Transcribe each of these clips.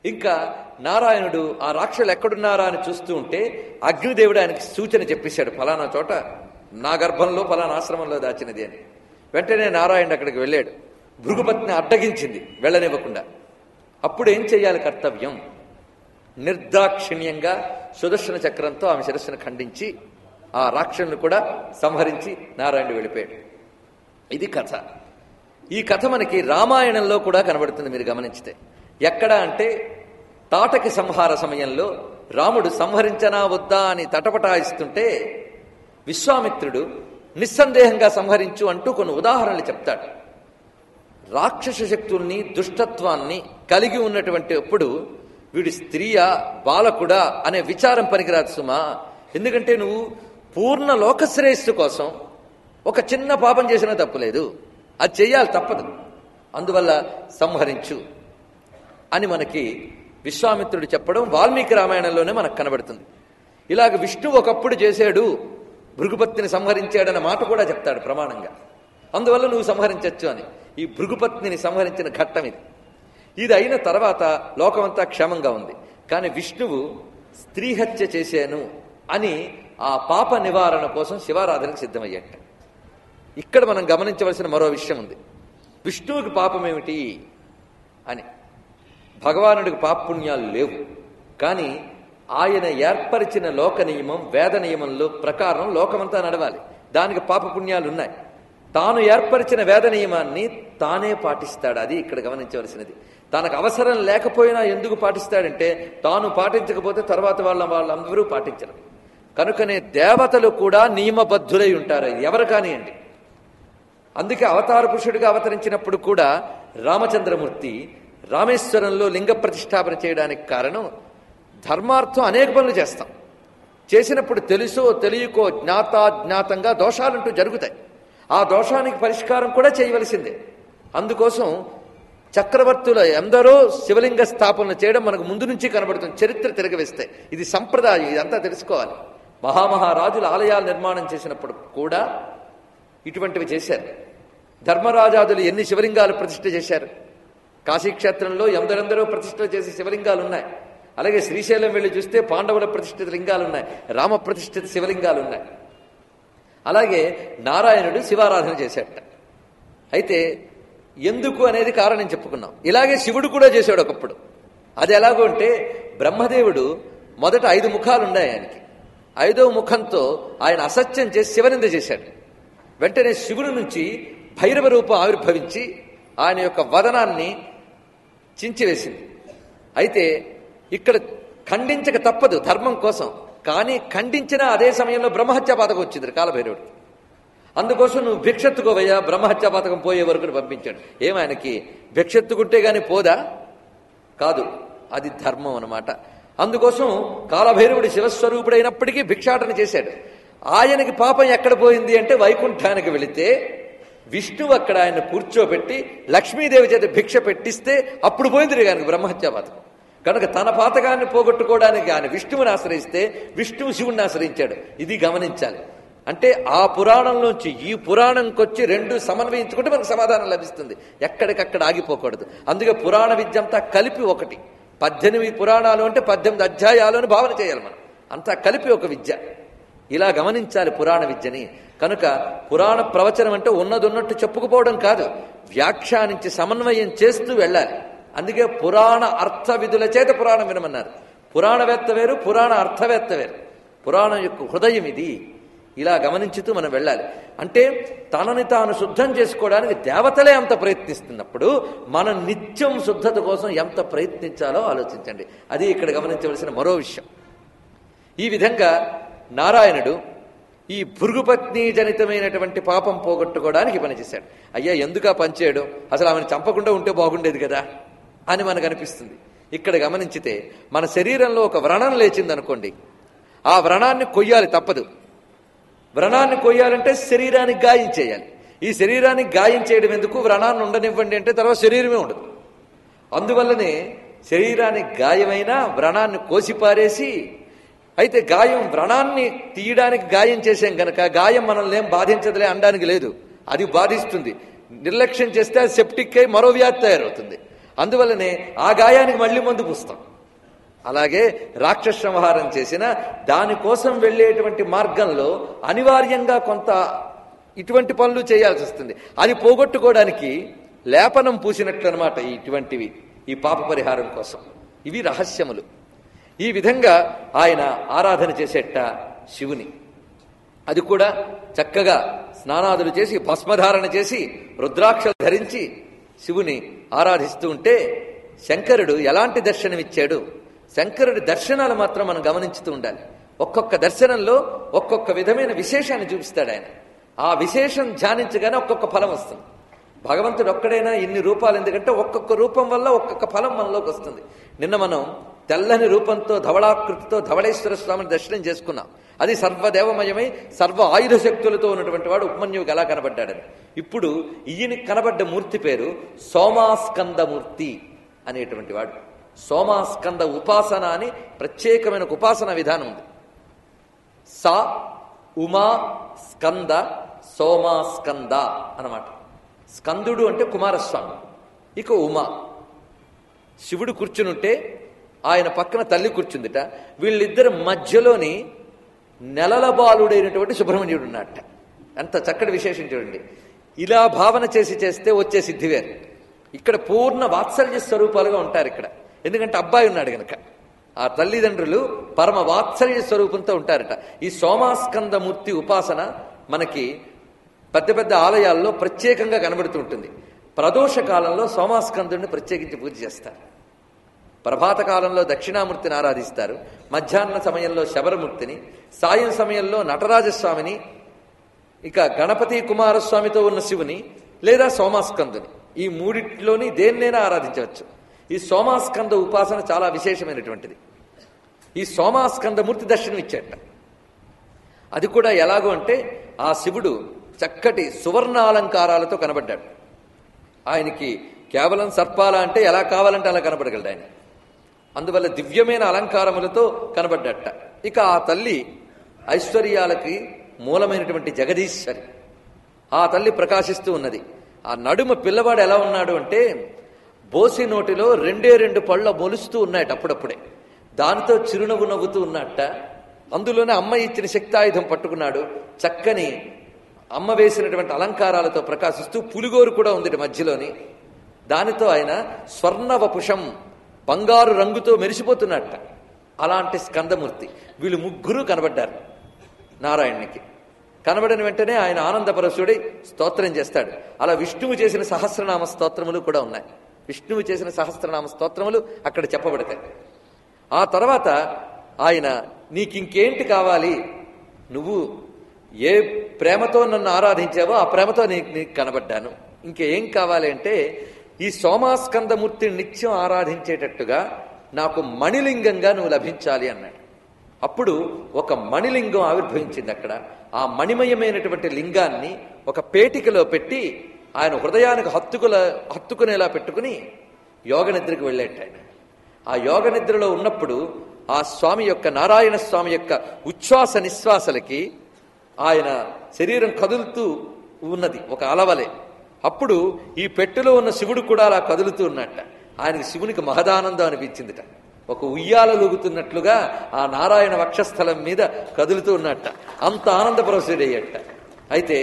ఇంకా నారాయణుడు ఆ రాక్షసులు ఎక్కడున్నారా అని చూస్తూ ఉంటే అగ్నిదేవుడు ఆయనకి సూచన చెప్పేశాడు ఫలానా చోట నా గర్భంలో ఫలానా ఆశ్రమంలో దాచినది అని వెంటనే నారాయణుడు అక్కడికి వెళ్ళాడు భృగుపత్ని అడ్డగించింది వెళ్ళనివ్వకుండా అప్పుడు ఏం చెయ్యాలి కర్తవ్యం నిర్దాక్షిణ్యంగా సుదర్శన చక్రంతో ఆమె శిరస్సును ఖండించి ఆ రాక్షసుని కూడా సంహరించి నారాయణుడు వెళ్ళిపోయాడు ఇది కథ ఈ కథ మనకి రామాయణంలో కూడా కనబడుతుంది మీరు గమనించితే ఎక్కడ అంటే తాటకి సంహార సమయంలో రాముడు సంహరించనా వద్దా అని తటపటాయిస్తుంటే విశ్వామిత్రుడు నిస్సందేహంగా సంహరించు అంటూ కొన్ని ఉదాహరణలు చెప్తాడు రాక్షస శక్తుల్ని దుష్టత్వాన్ని కలిగి ఉన్నటువంటి అప్పుడు వీడి స్త్రీయా బాలకుడా అనే విచారం పనికిరాదు సుమా ఎందుకంటే నువ్వు పూర్ణ లోకశ్రేయస్సు కోసం ఒక చిన్న పాపం చేసినా తప్పులేదు అది చెయ్యాలి తప్పదు అందువల్ల సంహరించు అని మనకి విశ్వామిత్రుడు చెప్పడం వాల్మీకి రామాయణంలోనే మనకు కనబడుతుంది ఇలాగ విష్ణు ఒకప్పుడు చేశాడు భృగుపత్తిని సంహరించాడన్న మాట కూడా చెప్తాడు ప్రమాణంగా అందువల్ల నువ్వు సంహరించవచ్చు అని ఈ భృగుపత్నిని సంహరించిన ఘట్టం ఇది ఇది అయిన తర్వాత లోకమంతా క్షేమంగా ఉంది కానీ విష్ణువు స్త్రీ హత్య చేశాను అని ఆ పాప నివారణ కోసం శివారాధనకు సిద్ధమయ్యాట ఇక్కడ మనం గమనించవలసిన మరో విషయం ఉంది విష్ణువుకి పాపం ఏమిటి అని భగవానుడికి పాపపుణ్యాలు లేవు కానీ ఆయన ఏర్పరిచిన లోక నియమం వేద నియమంలో ప్రకారం లోకమంతా నడవాలి దానికి పాపపుణ్యాలు ఉన్నాయి తాను ఏర్పరిచిన వేద నియమాన్ని తానే పాటిస్తాడు అది ఇక్కడ గమనించవలసినది తనకు అవసరం లేకపోయినా ఎందుకు పాటిస్తాడంటే తాను పాటించకపోతే తర్వాత వాళ్ళ వాళ్ళందరూ పాటించరు కనుకనే దేవతలు కూడా నియమబద్ధులై ఉంటారు ఎవరు కానివ్వండి అందుకే అవతార పురుషుడిగా అవతరించినప్పుడు కూడా రామచంద్రమూర్తి రామేశ్వరంలో లింగ ప్రతిష్టాపన చేయడానికి కారణం ధర్మార్థం అనేక పనులు చేస్తాం చేసినప్పుడు తెలుసో తెలియకో జ్ఞాతాజ్ఞాతంగా దోషాలంటూ జరుగుతాయి ఆ దోషానికి పరిష్కారం కూడా చేయవలసిందే అందుకోసం చక్రవర్తుల ఎందరో శివలింగ స్థాపనలు చేయడం మనకు ముందు నుంచి కనబడుతుంది చరిత్ర తిరగవేస్తే ఇది సంప్రదాయం ఇదంతా తెలుసుకోవాలి మహామహారాజుల ఆలయాలు నిర్మాణం చేసినప్పుడు కూడా ఇటువంటివి చేశారు ధర్మరాజాదులు ఎన్ని శివలింగాలు ప్రతిష్ఠ చేశారు కాశీక్షేత్రంలో ఎందరెందరో ప్రతిష్ఠ చేసే శివలింగాలు ఉన్నాయి అలాగే శ్రీశైలం వెళ్ళి చూస్తే పాండవుల ప్రతిష్ఠిత లింగాలు ఉన్నాయి రామ ప్రతిష్ఠిత శివలింగాలు ఉన్నాయి అలాగే నారాయణుడు శివారాధన చేశాడట అయితే ఎందుకు అనేది కారణం చెప్పుకున్నాం ఇలాగే శివుడు కూడా చేశాడు ఒకప్పుడు అది ఎలాగో అంటే బ్రహ్మదేవుడు మొదట ఐదు ముఖాలు ఉన్నాయి ఆయనకి ఐదవ ముఖంతో ఆయన అసత్యం చేసి శివనింద చేశాడు వెంటనే శివుడి నుంచి భైరవ రూపం ఆవిర్భవించి ఆయన యొక్క వదనాన్ని చించివేసింది అయితే ఇక్కడ ఖండించక తప్పదు ధర్మం కోసం కానీ ఖండించిన అదే సమయంలో బ్రహ్మహత్యా పథకం వచ్చింది కాలభైరవుడు అందుకోసం నువ్వు భిక్షెత్తుకోవయ్యా బ్రహ్మహత్యా పథకం పోయే వరకు పంపించాడు ఏమాయనకి భిక్షెత్తుకుంటే గాని పోదా కాదు అది ధర్మం అన్నమాట అందుకోసం కాలభైరవుడు శివస్వరూపుడైనప్పటికీ భిక్షాటన చేశాడు ఆయనకి పాపం ఎక్కడ పోయింది అంటే వైకుంఠానికి వెళితే విష్ణువు అక్కడ ఆయన కూర్చోబెట్టి లక్ష్మీదేవి చేత భిక్ష పెట్టిస్తే అప్పుడు పోయింది కానీ బ్రహ్మహత్యా పథకం కనుక తన పాతకాన్ని పోగొట్టుకోవడానికి ఆయన విష్ణువుని ఆశ్రయిస్తే విష్ణువు శివుణ్ణి ఆశ్రయించాడు ఇది గమనించాలి అంటే ఆ పురాణంలోంచి ఈ పురాణంకొచ్చి రెండు సమన్వయించుకుంటే మనకు సమాధానం లభిస్తుంది ఎక్కడికక్కడ ఆగిపోకూడదు అందుకే పురాణ విద్య అంతా కలిపి ఒకటి పద్దెనిమిది పురాణాలు అంటే పద్దెనిమిది అధ్యాయాలు అని భావన చేయాలి మనం అంతా కలిపి ఒక విద్య ఇలా గమనించాలి పురాణ విద్యని కనుక పురాణ ప్రవచనం అంటే ఉన్నదున్నట్టు చెప్పుకుపోవడం కాదు వ్యాఖ్యానించి సమన్వయం చేస్తూ వెళ్ళాలి అందుకే పురాణ అర్థ విధుల చేత పురాణం వినమన్నారు పురాణవేత్త వేరు పురాణ అర్థవేత్త వేరు పురాణం యొక్క హృదయం ఇది ఇలా గమనించుతూ మనం వెళ్ళాలి అంటే తనని తాను శుద్ధం చేసుకోవడానికి దేవతలే అంత ప్రయత్నిస్తున్నప్పుడు మనం నిత్యం శుద్ధత కోసం ఎంత ప్రయత్నించాలో ఆలోచించండి అది ఇక్కడ గమనించవలసిన మరో విషయం ఈ విధంగా నారాయణుడు ఈ భృగుపత్ని జనితమైనటువంటి పాపం పోగొట్టుకోవడానికి పనిచేశాడు అయ్యా ఎందుకు పనిచేయడం అసలు ఆమెను చంపకుండా ఉంటే బాగుండేది కదా అని మనకు అనిపిస్తుంది ఇక్కడ గమనించితే మన శరీరంలో ఒక వ్రణం లేచింది అనుకోండి ఆ వ్రణాన్ని కొయ్యాలి తప్పదు వ్రణాన్ని కొయ్యాలంటే శరీరానికి గాయం చేయాలి ఈ శరీరానికి గాయం చేయడం ఎందుకు వ్రణాన్ని ఉండనివ్వండి అంటే తర్వాత శరీరమే ఉండదు అందువల్లనే శరీరానికి గాయమైన వ్రణాన్ని కోసిపారేసి అయితే గాయం వ్రణాన్ని తీయడానికి గాయం చేసాం గనక గాయం మనల్ని ఏం బాధించదులే అనడానికి లేదు అది బాధిస్తుంది నిర్లక్ష్యం చేస్తే అది సెప్టిక్ అయి మరో వ్యాధి తయారవుతుంది అందువల్లనే ఆ గాయానికి మళ్ళీ మందు పూస్తాం అలాగే రాక్షస సంహారం చేసిన దానికోసం వెళ్ళేటువంటి మార్గంలో అనివార్యంగా కొంత ఇటువంటి పనులు చేయాల్సి వస్తుంది అది పోగొట్టుకోవడానికి లేపనం పూసినట్లు అనమాట ఇటువంటివి ఈ పాప పరిహారం కోసం ఇవి రహస్యములు ఈ విధంగా ఆయన ఆరాధన చేసేట శివుని అది కూడా చక్కగా స్నానాదులు చేసి భస్మధారణ చేసి రుద్రాక్షలు ధరించి శివుని ఆరాధిస్తూ ఉంటే శంకరుడు ఎలాంటి దర్శనమిచ్చాడు శంకరుడి దర్శనాలు మాత్రం మనం గమనించుతూ ఉండాలి ఒక్కొక్క దర్శనంలో ఒక్కొక్క విధమైన విశేషాన్ని చూపిస్తాడు ఆయన ఆ విశేషం ధ్యానించగానే ఒక్కొక్క ఫలం వస్తుంది భగవంతుడు ఒక్కడైనా ఇన్ని రూపాలు ఎందుకంటే ఒక్కొక్క రూపం వల్ల ఒక్కొక్క ఫలం మనలోకి వస్తుంది నిన్న మనం తెల్లని రూపంతో ధవళాకృతితో ధవళేశ్వర స్వామిని దర్శనం చేసుకున్నాం అది సర్వదేవమయమై సర్వ ఆయుధ శక్తులతో ఉన్నటువంటి వాడు ఉపమన్యువుకి ఎలా కనబడ్డాడని ఇప్పుడు ఈయన కనబడ్డ మూర్తి పేరు సోమాస్కందమూర్తి అనేటువంటి వాడు సోమాస్కంద ఉపాసన అని ప్రత్యేకమైన ఒక ఉపాసన విధానం ఉంది సా ఉమా స్కంద సోమాస్కంద అన్నమాట స్కందుడు అంటే కుమారస్వామి ఇక ఉమా శివుడు కూర్చునుంటే ఆయన పక్కన తల్లి కూర్చుందిట వీళ్ళిద్దరి మధ్యలోని నెలల బాలుడైనటువంటి సుబ్రహ్మణ్యుడు ఉన్నట్ట అంత చక్కటి విశేషం చూడండి ఇలా భావన చేసి చేస్తే వచ్చే సిద్ధి వేరు ఇక్కడ పూర్ణ వాత్సల్య స్వరూపాలుగా ఉంటారు ఇక్కడ ఎందుకంటే అబ్బాయి ఉన్నాడు గనక ఆ తల్లిదండ్రులు పరమ వాత్సల్య స్వరూపంతో ఉంటారట ఈ సోమాస్కందమూర్తి ఉపాసన మనకి పెద్ద పెద్ద ఆలయాల్లో ప్రత్యేకంగా కనబడుతూ ఉంటుంది ప్రదోష కాలంలో సోమాస్కందుడిని ప్రత్యేకించి పూజ చేస్తారు ప్రభాత కాలంలో దక్షిణామూర్తిని ఆరాధిస్తారు మధ్యాహ్న సమయంలో శబరమూర్తిని సాయం సమయంలో నటరాజస్వామిని ఇక గణపతి కుమారస్వామితో ఉన్న శివుని లేదా సోమాస్కందుని ఈ మూడిట్లోని దేన్నైనా ఆరాధించవచ్చు ఈ సోమాస్కంద ఉపాసన చాలా విశేషమైనటువంటిది ఈ సోమాస్కందమూర్తి దర్శనం ఇచ్చేట అది కూడా ఎలాగో అంటే ఆ శివుడు చక్కటి సువర్ణ అలంకారాలతో కనబడ్డాడు ఆయనకి కేవలం సర్పాల అంటే ఎలా కావాలంటే అలా కనబడగలడు ఆయన అందువల్ల దివ్యమైన అలంకారములతో కనబడ్డట ఇక ఆ తల్లి ఐశ్వర్యాలకి మూలమైనటువంటి జగదీశ్వరి ఆ తల్లి ప్రకాశిస్తూ ఉన్నది ఆ నడుమ పిల్లవాడు ఎలా ఉన్నాడు అంటే బోసి నోటిలో రెండే రెండు పళ్ళ మొలుస్తూ ఉన్నాయట అప్పుడప్పుడే దానితో చిరునవ్వు నవ్వుతూ ఉన్నట్ట అందులోనే అమ్మ ఇచ్చిన శక్తాయుధం పట్టుకున్నాడు చక్కని అమ్మ వేసినటువంటి అలంకారాలతో ప్రకాశిస్తూ పులిగోరు కూడా ఉంది మధ్యలోని దానితో ఆయన స్వర్ణవపుషం బంగారు రంగుతో మెరిసిపోతున్నట్ట అలాంటి స్కందమూర్తి వీళ్ళు ముగ్గురు కనబడ్డారు నారాయణునికి కనబడిన వెంటనే ఆయన ఆనందపరశుడై స్తోత్రం చేస్తాడు అలా విష్ణువు చేసిన సహస్రనామ స్తోత్రములు కూడా ఉన్నాయి విష్ణువు చేసిన సహస్రనామ స్తోత్రములు అక్కడ చెప్పబడతాయి ఆ తర్వాత ఆయన నీకింకేంటి కావాలి నువ్వు ఏ ప్రేమతో నన్ను ఆరాధించావో ఆ ప్రేమతో నీకు నీకు కనబడ్డాను ఇంకేం కావాలి అంటే ఈ సోమాస్కందమూర్తిని నిత్యం ఆరాధించేటట్టుగా నాకు మణిలింగంగా నువ్వు లభించాలి అన్నాడు అప్పుడు ఒక మణిలింగం ఆవిర్భవించింది అక్కడ ఆ మణిమయమైనటువంటి లింగాన్ని ఒక పేటికలో పెట్టి ఆయన హృదయానికి హత్తుకుల హత్తుకునేలా పెట్టుకుని యోగ నిద్రకు వెళ్ళేట ఆయన ఆ యోగ నిద్రలో ఉన్నప్పుడు ఆ స్వామి యొక్క నారాయణ స్వామి యొక్క ఉచ్ఛ్వాస నిశ్వాసలకి ఆయన శరీరం కదులుతూ ఉన్నది ఒక అలవలే అప్పుడు ఈ పెట్టెలో ఉన్న శివుడు కూడా అలా కదులుతూ ఉన్నట్ట ఆయనకి శివునికి మహదానందం అనిపించిందిట ఒక ఉయ్యాల లూగుతున్నట్లుగా ఆ నారాయణ వక్షస్థలం మీద కదులుతూ ఉన్నట్ట అంత ఆనందపరవశుడయ్యట అయితే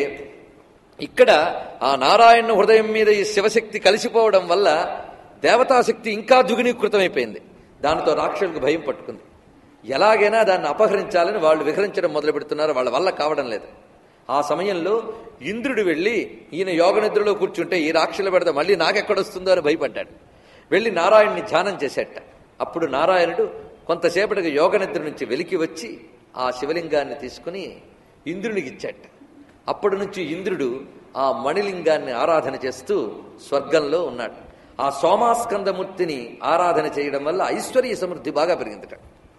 ఇక్కడ ఆ నారాయణ హృదయం మీద ఈ శివశక్తి కలిసిపోవడం వల్ల దేవతాశక్తి ఇంకా దుగునీకృతమైపోయింది దానితో రాక్షసులకు భయం పట్టుకుంది ఎలాగైనా దాన్ని అపహరించాలని వాళ్ళు విహరించడం మొదలు పెడుతున్నారు వాళ్ళ వల్ల కావడం లేదు ఆ సమయంలో ఇంద్రుడు వెళ్ళి ఈయన యోగ నిద్రలో కూర్చుంటే ఈ రాక్షసుల పెడతా మళ్ళీ నాకెక్కడొస్తుందో అని భయపడ్డాడు వెళ్ళి నారాయణ్ణి ధ్యానం చేసేట అప్పుడు నారాయణుడు కొంతసేపటికి యోగ నిద్ర నుంచి వెలికి వచ్చి ఆ శివలింగాన్ని తీసుకుని ఇంద్రునికి ఇచ్చాట అప్పటి నుంచి ఇంద్రుడు ఆ మణిలింగాన్ని ఆరాధన చేస్తూ స్వర్గంలో ఉన్నాడు ఆ సోమాస్కందమూర్తిని ఆరాధన చేయడం వల్ల ఐశ్వర్య సమృద్ధి బాగా పెరిగిందట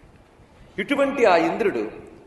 ఇటువంటి ఆ ఇంద్రుడు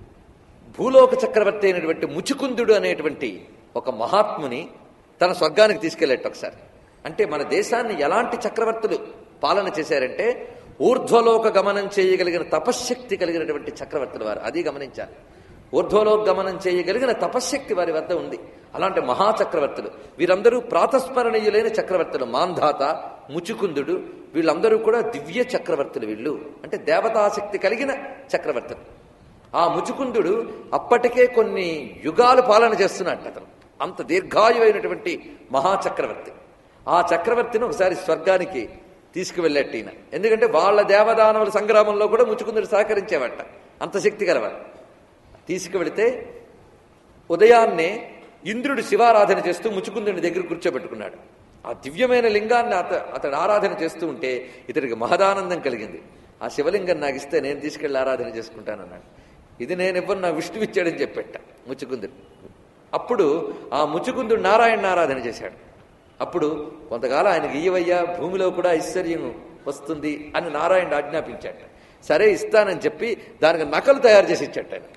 భూలోక చక్రవర్తి అయినటువంటి ముచుకుందుడు అనేటువంటి ఒక మహాత్ముని తన స్వర్గానికి తీసుకెళ్ళేట ఒకసారి అంటే మన దేశాన్ని ఎలాంటి చక్రవర్తులు పాలన చేశారంటే ఊర్ధ్వలోక గమనం చేయగలిగిన తపశ్శక్తి కలిగినటువంటి చక్రవర్తులు వారు అది గమనించాలి ఊర్ధ్వలోగమనం చేయగలిగిన తపశ్శక్తి వారి వద్ద ఉంది అలాంటి మహాచక్రవర్తులు వీరందరూ ప్రాతస్మరణీయులైన చక్రవర్తులు మాంధాత ముచుకుందుడు వీళ్ళందరూ కూడా దివ్య చక్రవర్తులు వీళ్ళు అంటే దేవతాశక్తి కలిగిన చక్రవర్తులు ఆ ముచుకుందుడు అప్పటికే కొన్ని యుగాలు పాలన చేస్తున్నాడు అతను అంత దీర్ఘాయువైనటువంటి మహాచక్రవర్తి ఆ చక్రవర్తిని ఒకసారి స్వర్గానికి తీసుకువెళ్ళేట్టు ఈయన ఎందుకంటే వాళ్ళ దేవదానవుల సంగ్రామంలో కూడా ముచుకుందుడు సహకరించేవాట అంత శక్తి గలవాడు తీసుకువెళితే ఉదయాన్నే ఇంద్రుడు శివారాధన చేస్తూ ముచుకుందుని దగ్గర కూర్చోబెట్టుకున్నాడు ఆ దివ్యమైన లింగాన్ని అత అతడు ఆరాధన చేస్తూ ఉంటే ఇతడికి మహదానందం కలిగింది ఆ శివలింగం నాకు ఇస్తే నేను తీసుకెళ్లి ఆరాధన చేసుకుంటానన్నాడు ఇది నేను ఇవ్వను నా విష్ణువు ఇచ్చాడని చెప్పెట్ట ముచుకుందుడు అప్పుడు ఆ ముచుకుందుడు నారాయణ ఆరాధన చేశాడు అప్పుడు కొంతకాలం ఆయనకి ఇయ్యవయ్యా భూమిలో కూడా ఐశ్వర్యం వస్తుంది అని నారాయణ ఆజ్ఞాపించాట సరే ఇస్తానని చెప్పి దానికి నకలు తయారు చేసి ఇచ్చాట ఆయన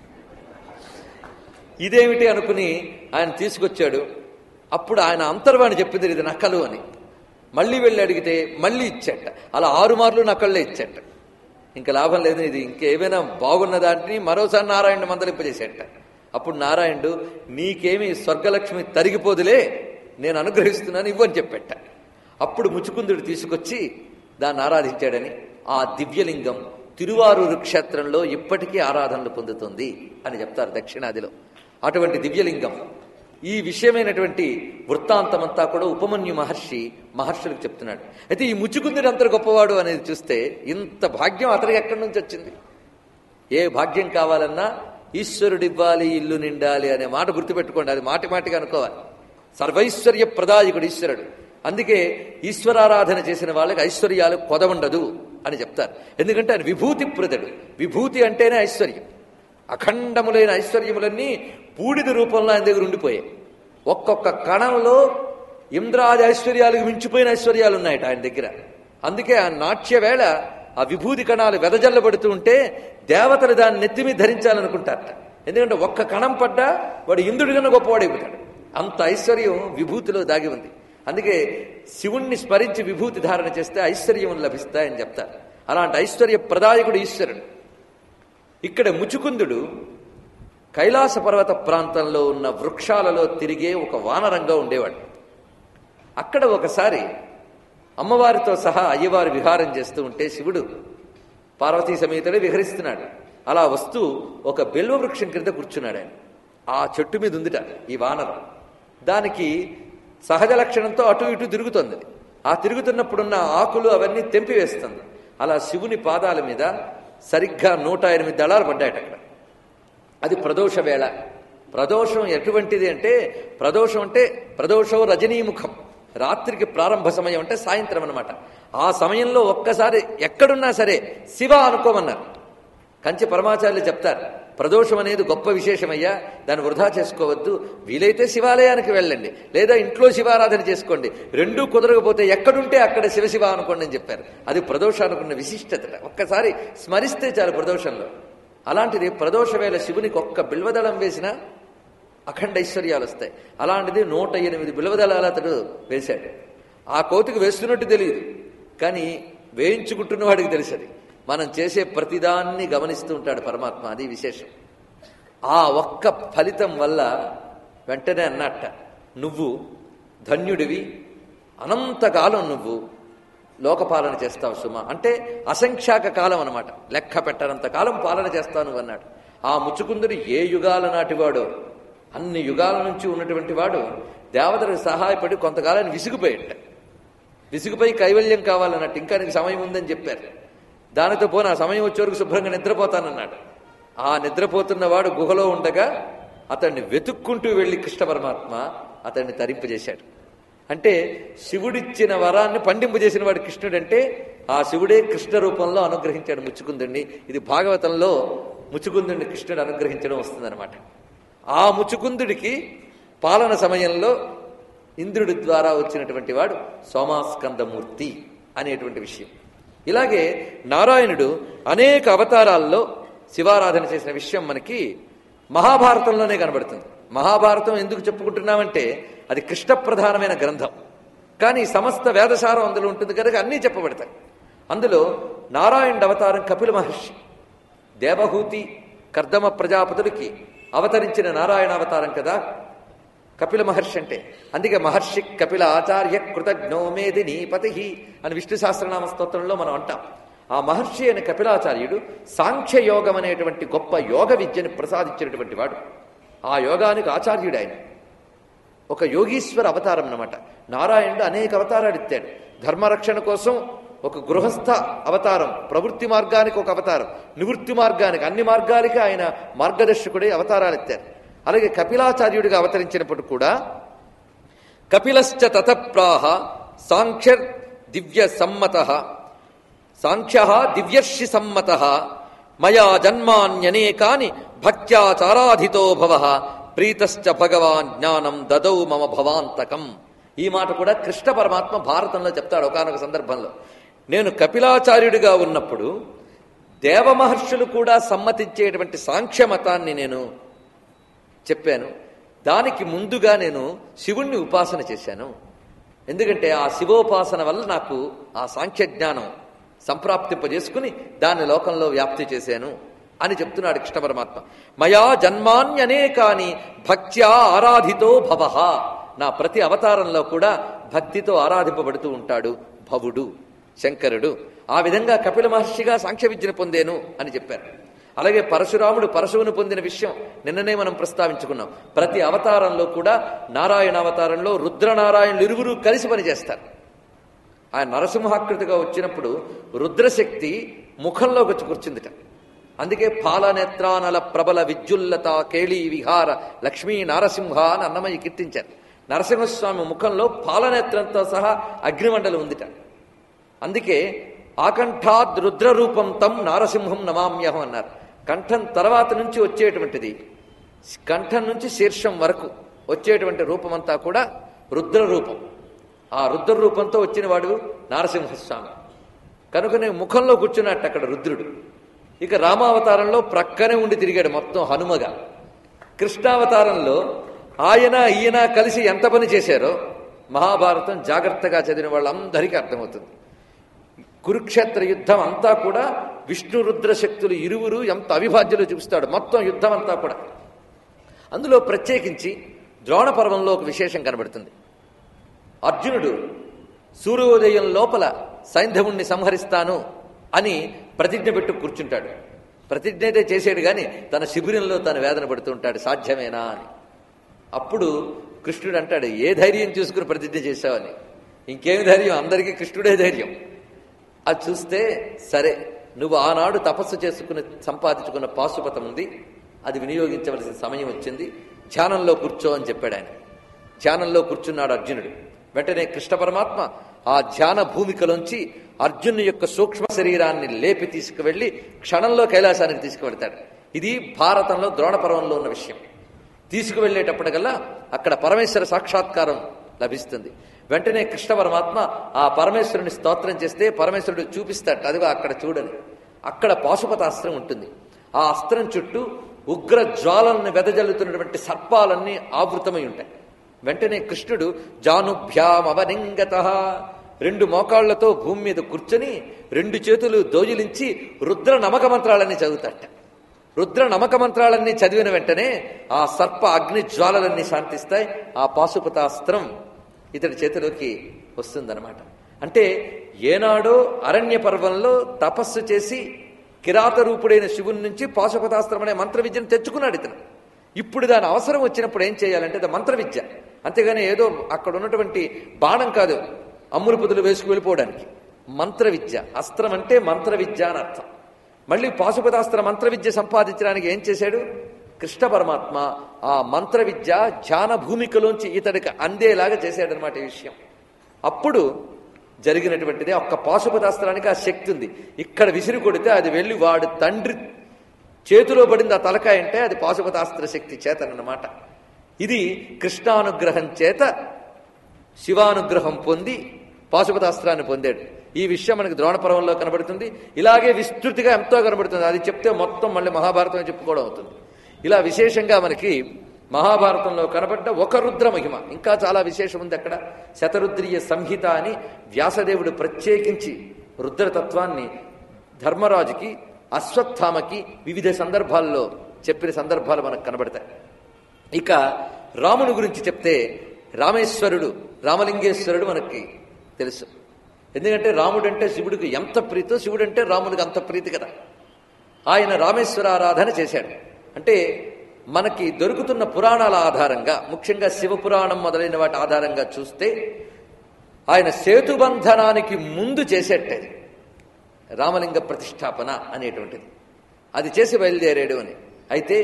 ఇదేమిటి అనుకుని ఆయన తీసుకొచ్చాడు అప్పుడు ఆయన అంతర్వాణి చెప్పింది ఇది నకలు అని మళ్ళీ వెళ్ళి అడిగితే మళ్ళీ ఇచ్చట అలా ఆరు మార్లు నకళ్ళే ఇచ్చట ఇంకా లాభం లేదు ఇది ఇంకేమైనా బాగున్న దాంట్ని మరోసారి నారాయణ మందలింపజేసేట అప్పుడు నారాయణుడు నీకేమి స్వర్గలక్ష్మి తరిగిపోదులే నేను అనుగ్రహిస్తున్నాను ఇవ్వని చెప్పెట్ట అప్పుడు ముచుకుందుడు తీసుకొచ్చి దాన్ని ఆరాధించాడని ఆ దివ్యలింగం తిరువారూరు క్షేత్రంలో ఇప్పటికీ ఆరాధనలు పొందుతుంది అని చెప్తారు దక్షిణాదిలో అటువంటి దివ్యలింగం ఈ విషయమైనటువంటి వృత్తాంతమంతా కూడా ఉపమన్యు మహర్షి మహర్షులకు చెప్తున్నాడు అయితే ఈ ముచ్చుకుందుడు అంత గొప్పవాడు అనేది చూస్తే ఇంత భాగ్యం అతనికి ఎక్కడి నుంచి వచ్చింది ఏ భాగ్యం కావాలన్నా ఈశ్వరుడు ఇవ్వాలి ఇల్లు నిండాలి అనే మాట గుర్తుపెట్టుకోండి అది మాటి మాటిగా అనుకోవాలి సర్వైశ్వర్య ప్రదాయకుడు ఈశ్వరుడు అందుకే ఈశ్వరారాధన చేసిన వాళ్ళకి ఐశ్వర్యాలు కొదవుండదు అని చెప్తారు ఎందుకంటే ఆయన విభూతి ప్రదుడు విభూతి అంటేనే ఐశ్వర్యం అఖండములైన ఐశ్వర్యములన్నీ బూడిద రూపంలో ఆయన దగ్గర ఉండిపోయాయి ఒక్కొక్క కణంలో ఇంద్రాది ఐశ్వర్యాలకు మించిపోయిన ఐశ్వర్యాలు ఉన్నాయట ఆయన దగ్గర అందుకే ఆ నాట్య వేళ ఆ విభూతి కణాలు వెదజల్లబడుతూ ఉంటే దేవతలు దాన్ని నెత్తిమీ ధరించాలనుకుంటారట ఎందుకంటే ఒక్క కణం పడ్డా వాడు ఇంద్రుడి కన్నా గొప్పవాడైపోతాడు అంత ఐశ్వర్యం విభూతిలో దాగి ఉంది అందుకే శివుణ్ణి స్మరించి విభూతి ధారణ చేస్తే ఐశ్వర్యం లభిస్తాయని చెప్తారు అలాంటి ఐశ్వర్య ప్రదాయకుడు ఈశ్వరుడు ఇక్కడ ముచుకుందుడు కైలాస పర్వత ప్రాంతంలో ఉన్న వృక్షాలలో తిరిగే ఒక వానరంగా ఉండేవాడు అక్కడ ఒకసారి అమ్మవారితో సహా అయ్యవారు విహారం చేస్తూ ఉంటే శివుడు పార్వతీ సమేతుడే విహరిస్తున్నాడు అలా వస్తూ ఒక బెల్వ వృక్షం క్రింద కూర్చున్నాడు ఆయన ఆ చెట్టు మీద ఉందిట ఈ వానరం దానికి సహజ లక్షణంతో అటు ఇటు తిరుగుతుంది ఆ తిరుగుతున్నప్పుడున్న ఆకులు అవన్నీ తెంపివేస్తుంది అలా శివుని పాదాల మీద సరిగ్గా నూట ఎనిమిది దళాలు పడ్డాయట అక్కడ అది ప్రదోష వేళ ప్రదోషం ఎటువంటిది అంటే ప్రదోషం అంటే ప్రదోషం రజనీముఖం రాత్రికి ప్రారంభ సమయం అంటే సాయంత్రం అనమాట ఆ సమయంలో ఒక్కసారి ఎక్కడున్నా సరే శివ అనుకోమన్నారు కంచి పరమాచార్యులు చెప్తారు ప్రదోషం అనేది గొప్ప విశేషమయ్యా దాన్ని వృధా చేసుకోవద్దు వీలైతే శివాలయానికి వెళ్ళండి లేదా ఇంట్లో శివారాధన చేసుకోండి రెండూ కుదరకపోతే ఎక్కడుంటే అక్కడ శివశివ అనుకోండి అని చెప్పారు అది ప్రదోషానుకున్న విశిష్టత ఒక్కసారి స్మరిస్తే చాలు ప్రదోషంలో అలాంటిది ప్రదోష వేళ శివునికి ఒక్క బిల్వదళం వేసినా అఖండ ఐశ్వర్యాలు వస్తాయి అలాంటిది నూట ఎనిమిది బిల్వదళాలు అతడు వేశాడు ఆ కోతికి వేస్తున్నట్టు తెలియదు కానీ వేయించుకుంటున్న వాడికి తెలుసది మనం చేసే ప్రతిదాన్ని గమనిస్తూ ఉంటాడు పరమాత్మ అది విశేషం ఆ ఒక్క ఫలితం వల్ల వెంటనే అన్నట్ట నువ్వు ధన్యుడివి అనంతకాలం నువ్వు లోకపాలన చేస్తావు సుమ అంటే అసంఖ్యాక కాలం అనమాట లెక్క పెట్టనంత కాలం పాలన చేస్తావు నువ్వు అన్నాడు ఆ ముచ్చుకుందుడు ఏ యుగాల నాటివాడో అన్ని యుగాల నుంచి ఉన్నటువంటి వాడు దేవతలకు సహాయపడి కొంతకాలాన్ని విసిగిపోయేట విసిగిపోయి కైవల్యం కావాలన్నట్టు ఇంకా నీకు సమయం ఉందని చెప్పారు దానితో పోను ఆ సమయం వచ్చే వరకు శుభ్రంగా నిద్రపోతానన్నాడు ఆ నిద్రపోతున్నవాడు గుహలో ఉండగా అతన్ని వెతుక్కుంటూ వెళ్ళి కృష్ణ పరమాత్మ అతన్ని తరింపజేశాడు అంటే శివుడిచ్చిన వరాన్ని పండింపజేసిన వాడు కృష్ణుడంటే ఆ శివుడే కృష్ణ రూపంలో అనుగ్రహించాడు ముచ్చుకుందుణ్ణి ఇది భాగవతంలో ముచ్చుకుందుడిని కృష్ణుడు అనుగ్రహించడం వస్తుందన్నమాట ఆ ముచ్చుకుందుడికి పాలన సమయంలో ఇంద్రుడి ద్వారా వచ్చినటువంటి వాడు సోమాస్కందమూర్తి అనేటువంటి విషయం ఇలాగే నారాయణుడు అనేక అవతారాల్లో శివారాధన చేసిన విషయం మనకి మహాభారతంలోనే కనబడుతుంది మహాభారతం ఎందుకు చెప్పుకుంటున్నామంటే అది కృష్ణ ప్రధానమైన గ్రంథం కానీ సమస్త వేదసారం అందులో ఉంటుంది కనుక అన్నీ చెప్పబడతాయి అందులో నారాయణ అవతారం కపిల మహర్షి దేవహూతి కర్దమ ప్రజాపతులకి అవతరించిన నారాయణ అవతారం కదా కపిల మహర్షి అంటే అందుకే మహర్షి కపిల ఆచార్య కృతజ్ఞో మేది నీపతి అని విష్ణు సహస్రనామ స్తోత్రంలో మనం అంటాం ఆ మహర్షి అయిన కపిలాచార్యుడు సాంఖ్య యోగం అనేటువంటి గొప్ప యోగ విద్యను ప్రసాదించినటువంటి వాడు ఆ యోగానికి ఆచార్యుడు ఆయన ఒక యోగీశ్వర అవతారం అన్నమాట నారాయణుడు అనేక అవతారాలు ఎత్తాడు ధర్మరక్షణ కోసం ఒక గృహస్థ అవతారం ప్రవృత్తి మార్గానికి ఒక అవతారం నివృత్తి మార్గానికి అన్ని మార్గాలకి ఆయన మార్గదర్శకుడే అవతారాలు ఎత్తారు అలాగే కపిలాచార్యుడిగా అవతరించినప్పుడు కూడా కపిలశ్చ తతప్రాహ సాంఖ్య దివ్య సమ్మత సాంఖ్య దివ్యర్షి సమ్మత మయా జన్మాన్యనేకాని భక్త్యాచారాధితో భవ ప్రీతశ్చ భగవాన్ జ్ఞానం దదౌ మమ భవాంతకం ఈ మాట కూడా కృష్ణ పరమాత్మ భారతంలో చెప్తాడు ఒకనొక సందర్భంలో నేను కపిలాచార్యుడిగా ఉన్నప్పుడు దేవమహర్షులు కూడా సమ్మతించేటువంటి సాంఖ్య మతాన్ని నేను చెప్పాను దానికి ముందుగా నేను శివుణ్ణి ఉపాసన చేశాను ఎందుకంటే ఆ శివోపాసన వల్ల నాకు ఆ సాంఖ్య జ్ఞానం సంప్రాప్తింపజేసుకుని దాన్ని లోకంలో వ్యాప్తి చేశాను అని చెప్తున్నాడు కృష్ణ పరమాత్మ మయా జన్మాన్యనేకాని భక్త్యా ఆరాధితో భవ నా ప్రతి అవతారంలో కూడా భక్తితో ఆరాధింపబడుతూ ఉంటాడు భవుడు శంకరుడు ఆ విధంగా కపిల మహర్షిగా సాంఖ్య విద్యను పొందేను అని చెప్పారు అలాగే పరశురాముడు పరశువును పొందిన విషయం నిన్ననే మనం ప్రస్తావించుకున్నాం ప్రతి అవతారంలో కూడా నారాయణ అవతారంలో రుద్రనారాయణులు ఇరువురు కలిసి పనిచేస్తారు ఆయన నరసింహాకృతిగా వచ్చినప్పుడు రుద్రశక్తి ముఖంలోకి వచ్చి కూర్చుందిట అందుకే పాలనేత్రానల ప్రబల విద్యుల్లత కేళీ విహార లక్ష్మీ నారసింహ అని అన్నమయ్య కీర్తించారు నరసింహస్వామి ముఖంలో పాలనేత్రంతో సహా అగ్నిమండలం ఉందిట అందుకే ఆకంఠాద్ రుద్ర రూపం తం నారసింహం నమామ్యహం అన్నారు కంఠం తర్వాత నుంచి వచ్చేటువంటిది కంఠం నుంచి శీర్షం వరకు వచ్చేటువంటి రూపమంతా కూడా రుద్ర రూపం ఆ రుద్ర రూపంతో వచ్చినవాడు నారసింహస్వామి కనుకనే ముఖంలో కూర్చున్నట్టు అక్కడ రుద్రుడు ఇక రామావతారంలో ప్రక్కనే ఉండి తిరిగాడు మొత్తం హనుమగా కృష్ణావతారంలో ఆయన ఈయన కలిసి ఎంత పని చేశారో మహాభారతం జాగ్రత్తగా చదివిన వాళ్ళందరికీ అర్థమవుతుంది కురుక్షేత్ర యుద్ధం అంతా కూడా విష్ణు రుద్ర శక్తులు ఇరువురు ఎంత అవిభాజ్యలో చూపిస్తాడు మొత్తం యుద్ధం అంతా కూడా అందులో ప్రత్యేకించి ద్రోణ పర్వంలో ఒక విశేషం కనబడుతుంది అర్జునుడు సూర్యోదయం లోపల సైంధవుణ్ణి సంహరిస్తాను అని ప్రతిజ్ఞ పెట్టు కూర్చుంటాడు ప్రతిజ్ఞ అయితే చేసాడు కానీ తన శిబిరంలో తను వేదన పడుతూ ఉంటాడు సాధ్యమేనా అని అప్పుడు కృష్ణుడు అంటాడు ఏ ధైర్యం చూసుకుని ప్రతిజ్ఞ చేశావని ఇంకేమి ధైర్యం అందరికీ కృష్ణుడే ధైర్యం అది చూస్తే సరే నువ్వు ఆనాడు తపస్సు చేసుకుని సంపాదించుకున్న పాశుపతం ఉంది అది వినియోగించవలసిన సమయం వచ్చింది ధ్యానంలో కూర్చో అని చెప్పాడు ఆయన ధ్యానంలో కూర్చున్నాడు అర్జునుడు వెంటనే కృష్ణ పరమాత్మ ఆ ధ్యాన భూమికలోంచి అర్జును యొక్క సూక్ష్మ శరీరాన్ని లేపి తీసుకువెళ్లి క్షణంలో కైలాసానికి తీసుకువెళ్తాడు ఇది భారతంలో ద్రోణపర్వంలో ఉన్న విషయం తీసుకువెళ్లేటప్పటికల్లా అక్కడ పరమేశ్వర సాక్షాత్కారం లభిస్తుంది వెంటనే కృష్ణ పరమాత్మ ఆ పరమేశ్వరుని స్తోత్రం చేస్తే పరమేశ్వరుడు చూపిస్తాడు అదిగో అక్కడ చూడని అక్కడ పాశుపతాస్త్రం ఉంటుంది ఆ అస్త్రం చుట్టూ ఉగ్ర జ్వాలల్ని వెదజల్లుతున్నటువంటి సర్పాలన్నీ ఆవృతమై ఉంటాయి వెంటనే కృష్ణుడు జానుభ్యామవనింగత రెండు మోకాళ్లతో భూమి మీద కూర్చొని రెండు చేతులు దోజిలించి రుద్ర నమక మంత్రాలన్నీ చదువుతాట రుద్ర నమక మంత్రాలన్నీ చదివిన వెంటనే ఆ సర్ప అగ్ని జ్వాలలన్నీ శాంతిస్తాయి ఆ పాశుపతాస్త్రం ఇతడి చేతిలోకి వస్తుందన్నమాట అంటే ఏనాడో అరణ్య పర్వంలో తపస్సు చేసి కిరాత రూపుడైన శివుని నుంచి పాశుపతాస్త్రం అనే మంత్ర విద్యను తెచ్చుకున్నాడు ఇతను ఇప్పుడు దాని అవసరం వచ్చినప్పుడు ఏం చేయాలంటే అది మంత్ర విద్య అంతేగాని ఏదో అక్కడ ఉన్నటువంటి బాణం కాదు అమ్ములు పుదులు వేసుకు వెళ్ళిపోవడానికి మంత్ర విద్య అస్త్రం అంటే మంత్ర విద్య అని అర్థం మళ్ళీ పాశుపతాస్త్ర మంత్ర విద్య సంపాదించడానికి ఏం చేశాడు కృష్ణ పరమాత్మ ఆ మంత్ర విద్య ధ్యాన భూమికలోంచి ఇతడికి అందేలాగా చేశాడనమాట ఈ విషయం అప్పుడు జరిగినటువంటిది ఒక్క పాశుపతాస్త్రానికి ఆ శక్తి ఉంది ఇక్కడ విసిరి కొడితే అది వెళ్ళి వాడు తండ్రి చేతిలో పడింది ఆ తలకాయ అంటే అది పాశుపతాస్త్ర శక్తి చేతనమాట ఇది కృష్ణానుగ్రహం చేత శివానుగ్రహం పొంది పాశుపతాస్త్రాన్ని పొందాడు ఈ విషయం మనకి ద్రోణపర్వంలో కనబడుతుంది ఇలాగే విస్తృతిగా ఎంతో కనబడుతుంది అది చెప్తే మొత్తం మళ్ళీ మహాభారతం చెప్పుకోవడం అవుతుంది ఇలా విశేషంగా మనకి మహాభారతంలో కనబడ్డ ఒక రుద్ర మహిమ ఇంకా చాలా విశేషం ఉంది అక్కడ శతరుద్రీయ సంహిత అని వ్యాసదేవుడు ప్రత్యేకించి రుద్రతత్వాన్ని ధర్మరాజుకి అశ్వత్థామకి వివిధ సందర్భాల్లో చెప్పిన సందర్భాలు మనకు కనబడతాయి ఇక రాముని గురించి చెప్తే రామేశ్వరుడు రామలింగేశ్వరుడు మనకి తెలుసు ఎందుకంటే రాముడు అంటే శివుడికి ఎంత ప్రీతో శివుడు అంటే రాముడికి అంత ప్రీతి కదా ఆయన రామేశ్వర ఆరాధన చేశాడు అంటే మనకి దొరుకుతున్న పురాణాల ఆధారంగా ముఖ్యంగా శివపురాణం మొదలైన వాటి ఆధారంగా చూస్తే ఆయన సేతుబంధనానికి ముందు చేసేట్టే రామలింగ ప్రతిష్టాపన అనేటువంటిది అది చేసి బయలుదేరాడు అని అయితే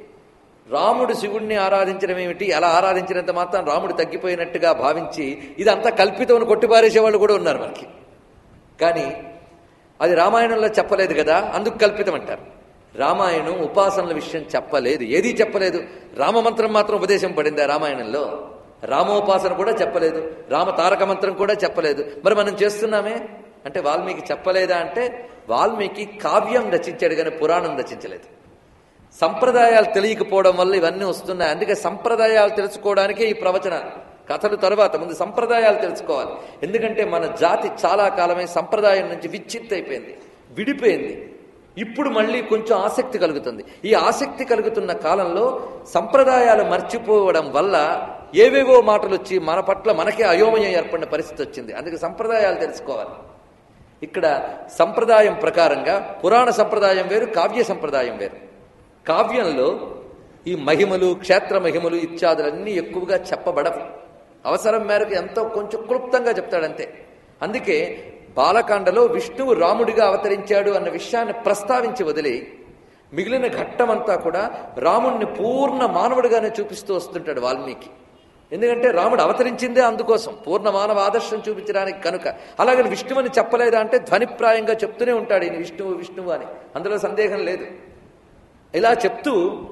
రాముడు శివుణ్ణి ఆరాధించడం ఏమిటి అలా ఆరాధించినంత మాత్రం రాముడు తగ్గిపోయినట్టుగా భావించి ఇదంతా కల్పితం అని కొట్టిపారేసే వాళ్ళు కూడా ఉన్నారు మనకి కానీ అది రామాయణంలో చెప్పలేదు కదా అందుకు కల్పితం అంటారు రామాయణం ఉపాసనల విషయం చెప్పలేదు ఏదీ చెప్పలేదు రామమంత్రం మాత్రం ఉపదేశం పడింది ఆ రామాయణంలో రామోపాసన కూడా చెప్పలేదు రామ తారక మంత్రం కూడా చెప్పలేదు మరి మనం చేస్తున్నామే అంటే వాల్మీకి చెప్పలేదా అంటే వాల్మీకి కావ్యం రచించాడు కానీ పురాణం రచించలేదు సంప్రదాయాలు తెలియకపోవడం వల్ల ఇవన్నీ వస్తున్నాయి అందుకే సంప్రదాయాలు తెలుసుకోవడానికే ఈ ప్రవచన కథలు తరువాత ముందు సంప్రదాయాలు తెలుసుకోవాలి ఎందుకంటే మన జాతి చాలా కాలమే సంప్రదాయం నుంచి విచ్ఛిత్తి అయిపోయింది విడిపోయింది ఇప్పుడు మళ్ళీ కొంచెం ఆసక్తి కలుగుతుంది ఈ ఆసక్తి కలుగుతున్న కాలంలో సంప్రదాయాలు మర్చిపోవడం వల్ల ఏవేవో మాటలు వచ్చి మన పట్ల మనకే అయోమయం ఏర్పడిన పరిస్థితి వచ్చింది అందుకే సంప్రదాయాలు తెలుసుకోవాలి ఇక్కడ సంప్రదాయం ప్రకారంగా పురాణ సంప్రదాయం వేరు కావ్య సంప్రదాయం వేరు కావ్యంలో ఈ మహిమలు క్షేత్ర మహిమలు ఇత్యాదులన్నీ ఎక్కువగా చెప్పబడవు అవసరం మేరకు ఎంతో కొంచెం క్లుప్తంగా చెప్తాడంతే అందుకే బాలకాండలో విష్ణువు రాముడిగా అవతరించాడు అన్న విషయాన్ని ప్రస్తావించి వదిలి మిగిలిన ఘట్టమంతా కూడా రాముణ్ణి పూర్ణ మానవుడిగానే చూపిస్తూ వస్తుంటాడు వాల్మీకి ఎందుకంటే రాముడు అవతరించిందే అందుకోసం పూర్ణ మానవ ఆదర్శం చూపించడానికి కనుక అలాగని విష్ణువని చెప్పలేదా అంటే ధ్వనిప్రాయంగా చెప్తూనే ఉంటాడు ఈయన విష్ణువు విష్ణువు అని అందులో సందేహం లేదు ఇలా చెప్తూ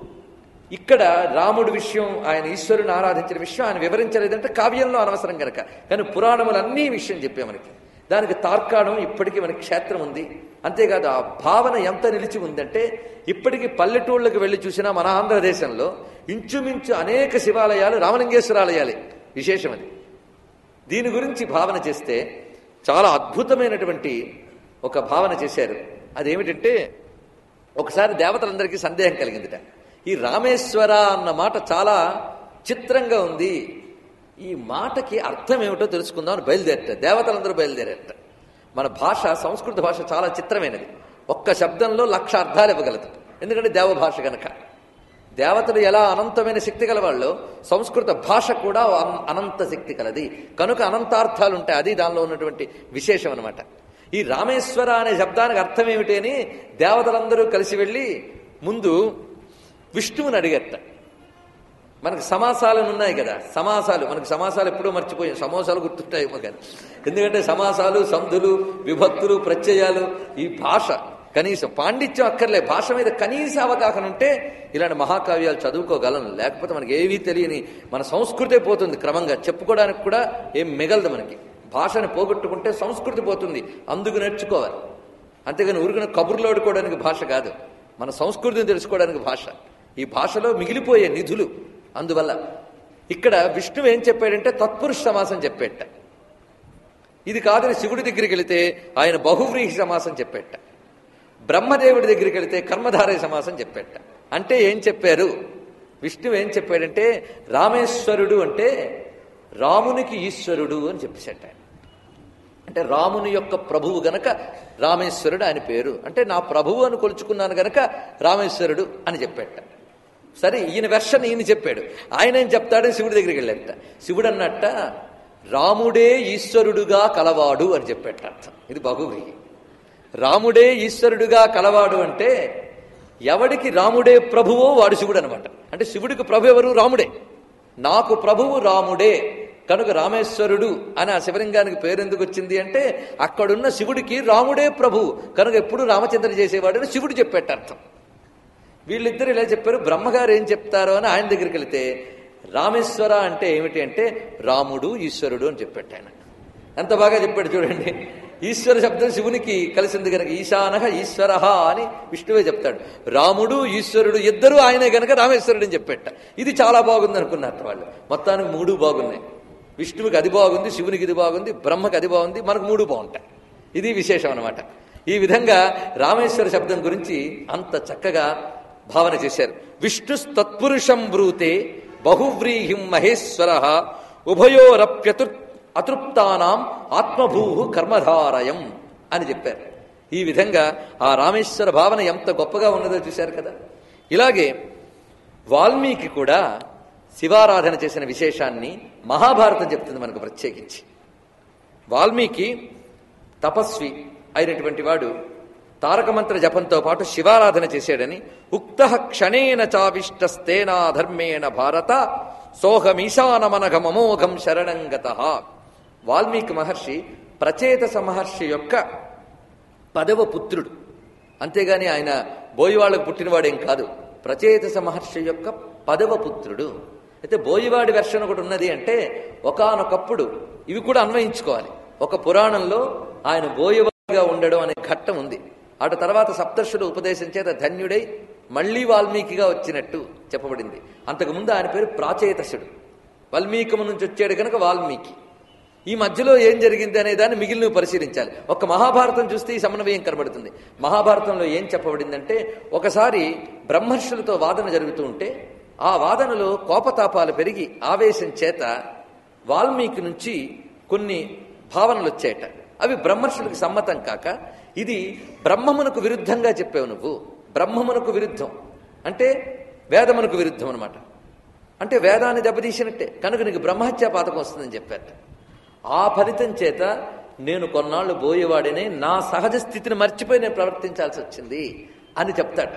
ఇక్కడ రాముడి విషయం ఆయన ఈశ్వరుని ఆరాధించిన విషయం ఆయన వివరించలేదంటే కావ్యంలో అనవసరం కనుక కానీ పురాణములన్నీ విషయం చెప్పే మనకి దానికి తార్కాణం ఇప్పటికీ మనకి క్షేత్రం ఉంది అంతేకాదు ఆ భావన ఎంత నిలిచి ఉందంటే ఇప్పటికీ పల్లెటూళ్ళకి వెళ్ళి చూసినా మన ఆంధ్రదేశంలో ఇంచుమించు అనేక శివాలయాలు రామలింగేశ్వరాలయాలే విశేషం అది దీని గురించి భావన చేస్తే చాలా అద్భుతమైనటువంటి ఒక భావన చేశారు అదేమిటంటే ఒకసారి దేవతలందరికీ సందేహం కలిగిందిట ఈ రామేశ్వర అన్న మాట చాలా చిత్రంగా ఉంది ఈ మాటకి అర్థం ఏమిటో తెలుసుకుందాం అని బయలుదేరట దేవతలందరూ బయలుదేరట మన భాష సంస్కృత భాష చాలా చిత్రమైనది ఒక్క శబ్దంలో లక్ష అర్థాలు ఇవ్వగలదు ఎందుకంటే దేవ భాష గనక దేవతలు ఎలా అనంతమైన శక్తి గలవాళ్ళో సంస్కృత భాష కూడా అన్- అనంత శక్తి కలది కనుక అనంతార్థాలు ఉంటాయి అది దానిలో ఉన్నటువంటి విశేషం అనమాట ఈ రామేశ్వర అనే శబ్దానికి అర్థం ఏమిటి అని దేవతలందరూ కలిసి వెళ్ళి ముందు విష్ణువుని అడిగట మనకు సమాసాలు ఉన్నాయి కదా సమాసాలు మనకు సమాసాలు ఎప్పుడూ మర్చిపోయాం సమోసాలు గుర్తుంటాయేమో కానీ ఎందుకంటే సమాసాలు సంధులు విభక్తులు ప్రత్యయాలు ఈ భాష కనీసం పాండిత్యం అక్కర్లే భాష మీద కనీస అవగాహన ఉంటే ఇలాంటి మహాకావ్యాలు చదువుకోగలం లేకపోతే మనకి ఏవీ తెలియని మన సంస్కృతే పోతుంది క్రమంగా చెప్పుకోవడానికి కూడా ఏం మిగలదు మనకి భాషను పోగొట్టుకుంటే సంస్కృతి పోతుంది అందుకు నేర్చుకోవాలి అంతేగాని ఊరికన కబుర్లు ఆడుకోవడానికి భాష కాదు మన సంస్కృతిని తెలుసుకోవడానికి భాష ఈ భాషలో మిగిలిపోయే నిధులు అందువల్ల ఇక్కడ విష్ణువు ఏం చెప్పాడంటే తత్పురుష సమాసం చెప్పేట ఇది కాదని శివుడి దగ్గరికి వెళితే ఆయన బహువ్రీహి సమాసం చెప్పేట బ్రహ్మదేవుడి దగ్గరికి వెళితే కర్మధారయ సమాసం చెప్పేట అంటే ఏం చెప్పారు విష్ణువు ఏం చెప్పాడంటే రామేశ్వరుడు అంటే రామునికి ఈశ్వరుడు అని చెప్పేశాట ఆయన అంటే రాముని యొక్క ప్రభువు గనక రామేశ్వరుడు ఆయన పేరు అంటే నా ప్రభువు అని కొలుచుకున్నాను గనక రామేశ్వరుడు అని చెప్పాట సరే ఈయన వెర్షన్ ఈయన చెప్పాడు ఆయన ఏం చెప్తాడని శివుడి దగ్గరికి వెళ్ళాట శివుడు అన్నట్ట రాముడే ఈశ్వరుడుగా కలవాడు అని చెప్పాట అర్థం ఇది బహువ్రీహి రాముడే ఈశ్వరుడుగా కలవాడు అంటే ఎవడికి రాముడే ప్రభువో వాడు శివుడు అనమాట అంటే శివుడికి ప్రభు ఎవరు రాముడే నాకు ప్రభువు రాముడే కనుక రామేశ్వరుడు అని ఆ శివలింగానికి పేరు ఎందుకు వచ్చింది అంటే అక్కడున్న శివుడికి రాముడే ప్రభువు కనుక ఎప్పుడు రామచంద్ర చేసేవాడు అని శివుడు చెప్పేట అర్థం వీళ్ళిద్దరు ఇలా చెప్పారు బ్రహ్మగారు ఏం చెప్తారో అని ఆయన దగ్గరికి వెళితే రామేశ్వర అంటే ఏమిటి అంటే రాముడు ఈశ్వరుడు అని చెప్పాడు ఆయన ఎంత బాగా చెప్పాడు చూడండి ఈశ్వర శబ్దం శివునికి కలిసింది కనుక ఈశానహ ఈశ్వర అని విష్ణువే చెప్తాడు రాముడు ఈశ్వరుడు ఇద్దరు ఆయనే గనక రామేశ్వరుడు అని చెప్పేట ఇది చాలా బాగుంది అనుకున్నారు వాళ్ళు మొత్తానికి మూడు బాగున్నాయి విష్ణువుకి అది బాగుంది శివునికి ఇది బాగుంది బ్రహ్మకి అది బాగుంది మనకు మూడు బాగుంటాయి ఇది విశేషం అనమాట ఈ విధంగా రామేశ్వర శబ్దం గురించి అంత చక్కగా భావన చేశారు విష్ణు తత్పురుషం బ్రూతే బహువ్రీహిం మహేశ్వర ఉభయోరప్యతృ అతృప్తానాం ఆత్మభూ కర్మధారయం అని చెప్పారు ఈ విధంగా ఆ రామేశ్వర భావన ఎంత గొప్పగా ఉన్నదో చూశారు కదా ఇలాగే వాల్మీకి కూడా శివారాధన చేసిన విశేషాన్ని మహాభారతం చెప్తుంది మనకు ప్రత్యేకించి వాల్మీకి తపస్వి అయినటువంటి వాడు తారకమంత్ర జపంతో పాటు శివారాధన చేశాడని ఉక్త క్షణేన చావిష్టస్తేనా ధర్మేణ భారత సోహమీశానమనఘమమోఘం శరణంగత వాల్మీకి మహర్షి ప్రచేతస మహర్షి యొక్క పదవ పుత్రుడు అంతేగాని ఆయన బోయివాళ్లకు పుట్టినవాడేం కాదు ప్రచేతస మహర్షి యొక్క పదవ పుత్రుడు అయితే బోయివాడి వెర్షన్ ఒకటి ఉన్నది అంటే ఒకానొకప్పుడు ఇవి కూడా అన్వయించుకోవాలి ఒక పురాణంలో ఆయన బోయవాడిగా ఉండడం అనే ఘట్టం ఉంది అటు తర్వాత సప్తర్షుడు ఉపదేశం చేత ధన్యుడై మళ్లీ వాల్మీకిగా వచ్చినట్టు చెప్పబడింది అంతకుముందు ఆయన పేరు ప్రాచేతసుడు వాల్మీకము నుంచి వచ్చాడు కనుక వాల్మీకి ఈ మధ్యలో ఏం జరిగింది అనే దాన్ని మిగిలిన పరిశీలించాలి ఒక మహాభారతం చూస్తే ఈ సమన్వయం కనబడుతుంది మహాభారతంలో ఏం చెప్పబడిందంటే ఒకసారి బ్రహ్మర్షులతో వాదన జరుగుతూ ఉంటే ఆ వాదనలో కోపతాపాలు పెరిగి ఆవేశం చేత వాల్మీకి నుంచి కొన్ని భావనలు వచ్చాయట అవి బ్రహ్మర్షులకు సమ్మతం కాక ఇది బ్రహ్మమునకు విరుద్ధంగా చెప్పావు నువ్వు బ్రహ్మమునకు విరుద్ధం అంటే వేదమునకు విరుద్ధం అనమాట అంటే వేదాన్ని దెబ్బతీసినట్టే కనుక నీకు బ్రహ్మహత్యా పాతకం వస్తుందని చెప్పారట ఆ ఫలితం చేత నేను కొన్నాళ్ళు బోయేవాడిని నా సహజ స్థితిని మర్చిపోయి నేను ప్రవర్తించాల్సి వచ్చింది అని చెప్తాడు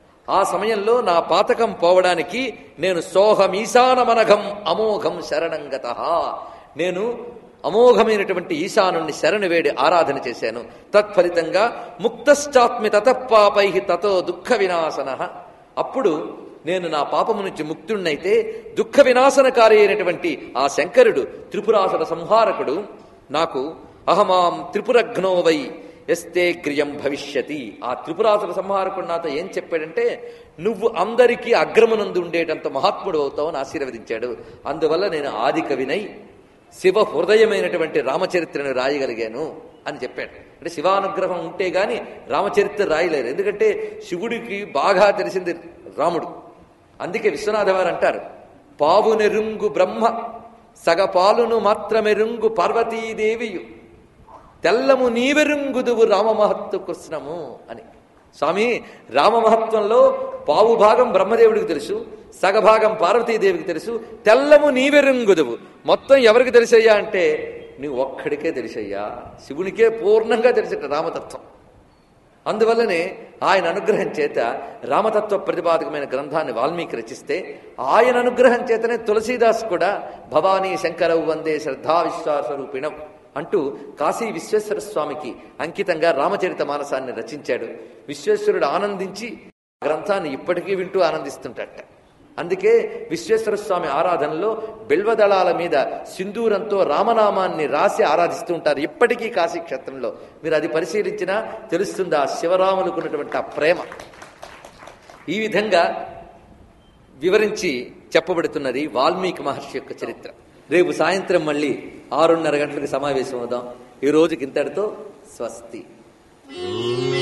ఆ సమయంలో నా పాతకం పోవడానికి నేను సోహమీశానమనఘం అమోఘం శరణంగత నేను అమోఘమైనటువంటి ఈశానుణ్ణి శరణు వేడి ఆరాధన చేశాను తత్ఫలితంగా ముక్తశ్చాత్మి తతపాపై తతో దుఃఖ వినాశన అప్పుడు నేను నా పాపము నుంచి ముక్తుణ్ణైతే దుఃఖ వినాశనకారి అయినటువంటి ఆ శంకరుడు త్రిపురాసుర సంహారకుడు నాకు అహమాం త్రిపురఘ్నో వై ఎస్తే క్రియం భవిష్యతి ఆ త్రిపురాసుర సంహారకుడు నాతో ఏం చెప్పాడంటే నువ్వు అందరికీ అగ్రమనందు ఉండేటంత మహాత్ముడు అవుతావని ఆశీర్వదించాడు అందువల్ల నేను ఆది కవినై శివ హృదయమైనటువంటి రామచరిత్రను రాయగలిగాను అని చెప్పాడు అంటే శివానుగ్రహం ఉంటే గాని రామచరిత్ర రాయలేరు ఎందుకంటే శివుడికి బాగా తెలిసింది రాముడు అందుకే విశ్వనాథ వారు అంటారు పావునెరుంగు బ్రహ్మ సగపాలును మాత్రమెరుంగు పార్వతీదేవియు తెల్లము నీవెరుంగుదువు రామమహత్వ కృష్ణము అని స్వామి రామమహత్వంలో పావు భాగం బ్రహ్మదేవుడికి తెలుసు సగభాగం పార్వతీదేవికి తెలుసు తెల్లము నీవెరుంగుదువు మొత్తం ఎవరికి తెలిసయ్యా అంటే నువ్వు ఒక్కడికే తెలిసయ్యా శివునికే పూర్ణంగా తెలిసేట రామతత్వం అందువల్లనే ఆయన అనుగ్రహం చేత రామతత్వ ప్రతిపాదకమైన గ్రంథాన్ని వాల్మీకి రచిస్తే ఆయన అనుగ్రహం చేతనే తులసీదాస్ కూడా భవానీ శంకరవు వందే శ్రద్ధా విశ్వాస రూపిణం అంటూ కాశీ విశ్వేశ్వర స్వామికి అంకితంగా రామచరిత మానసాన్ని రచించాడు విశ్వేశ్వరుడు ఆనందించి గ్రంథాన్ని ఇప్పటికీ వింటూ ఆనందిస్తుంటట అందుకే విశ్వేశ్వర స్వామి ఆరాధనలో బిల్వదళాల మీద సింధూరంతో రామనామాన్ని రాసి ఆరాధిస్తూ ఉంటారు ఇప్పటికీ కాశీ క్షేత్రంలో మీరు అది పరిశీలించినా తెలుస్తుంది ఆ శివరాములకు ఉన్నటువంటి ఆ ప్రేమ ఈ విధంగా వివరించి చెప్పబడుతున్నది వాల్మీకి మహర్షి యొక్క చరిత్ర రేపు సాయంత్రం మళ్ళీ ఆరున్నర గంటలకు సమావేశం అవుదాం ఈ రోజుకి ఇంతటితో స్వస్తి ఓం